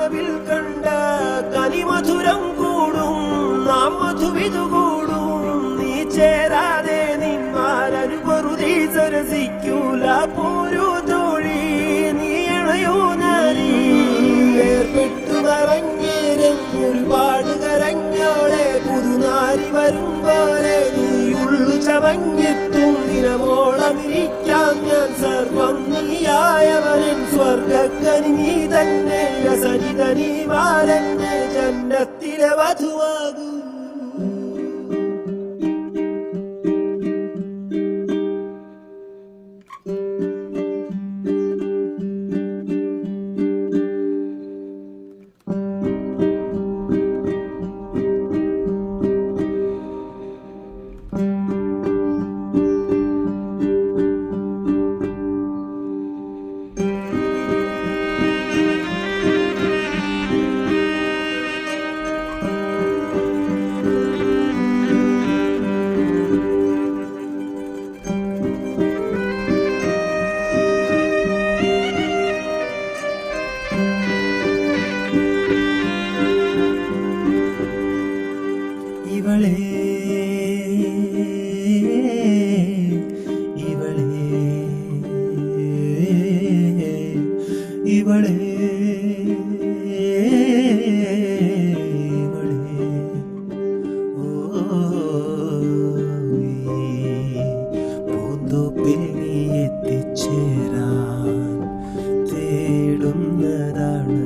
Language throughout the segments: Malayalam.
കനവിൽ കണ്ട കനിമധുരം കൂടും നാം മധുവിതു കൂടും നീ ചേരാതെ നിന്മാരൊരു പൊറുതി സരസിക്കൂല പോരൂ തോഴി നീ ഇണയോ നാരി വേർപെട്ടു നിറഞ്ഞേരും ഒരുപാട് കരഞ്ഞോളെ പുതുനാരി വരും പോലെ നീ ഉള്ളു ചവഞ്ഞെത്തും ദിനമോളമിരിക്കാം ഞാൻ സർവം നീയായവനൻ സ്വർഗക്കനി നീ തന്നെ രസനിത നീ വാരന്റെ ജന്നത്തിലെ വധുവാകും ഇവളെ ഇവളെ ഇവളെ ഇവളെ ഓ പൂന്തോപ്പിൽ നീ എത്തിച്ചേരാൻ തേടുന്നതാണ്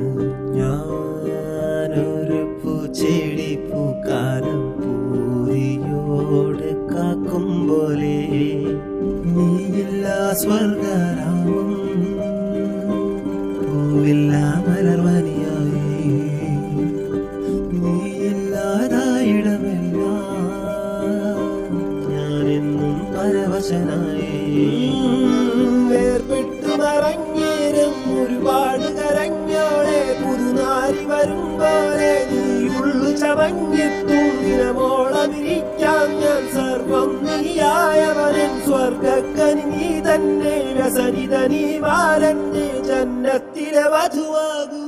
ഞാനൊരു പൂച്ചെടി പൂക്കാലം പൂരിയോട് കാക്കും പോലെ നീയില്ല സ്വർഗരാമം പൂവില്ല മലർവനിയായി നീയില്ലാതായിടമില്ല ഞാനെന്നും പരവശനായി വേർപെട്ടു മറഞ്ഞേരും ഒരുപാട് കരഞ്ഞോളെ പുതുനാരി വരും പോലെ നീ ഉള്ളു ചവഞ്ഞെത്തും ദിനമോളമിരിക്കാം ഞാൻ സർവം നീയായവനൻ സ്വർഗക്കനി നീ തന്നെ രസനിത നീ വാരന്റെ ജന്നത്തിലെ വധുവാകും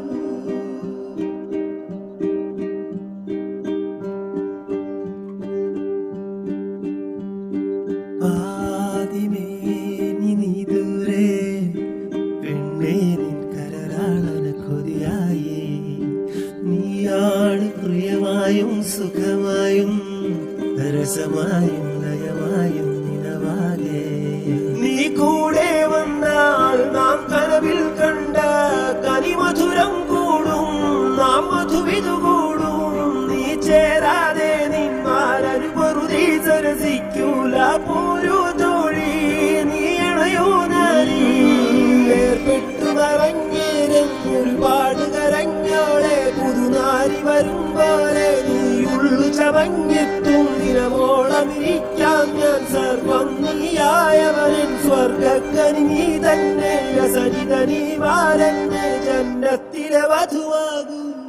ആദിമേ നീ നീ ദൂരെ പെണ്ണേ നിൻ കരളാളന കൊതിയായി നീയാണ് പ്രിയമായും സുഖമായും രസമായും ലയമായും നിലവാകെ നീ കൂടെ വന്നാൽ നാം കനവിൽ കണ്ട കനിമധുരം കൂടും നാം മധുവിതു കൂടും നീ ചേരാതെ നിന്മാരൊരു പൊറുതി സരസിക്കൂല പോരൂ തോഴി നീ ഇണയോ നാരി വേർപെട്ടു നിറഞ്ഞേരും ഒരുപാട് കരഞ്ഞോളെ പുതുനാരി വരും പോലെ നീ ഉള്ളു ചവഞ്ഞെത്തും ദിനമോളമിരിക്കാം ഞാൻ സർവം നീയായവനൻ സ്വർഗക്കനി നീ തന്നെ രസനിത നീ വാരന്റെ ജന്നത്തിലെ വധുവാകും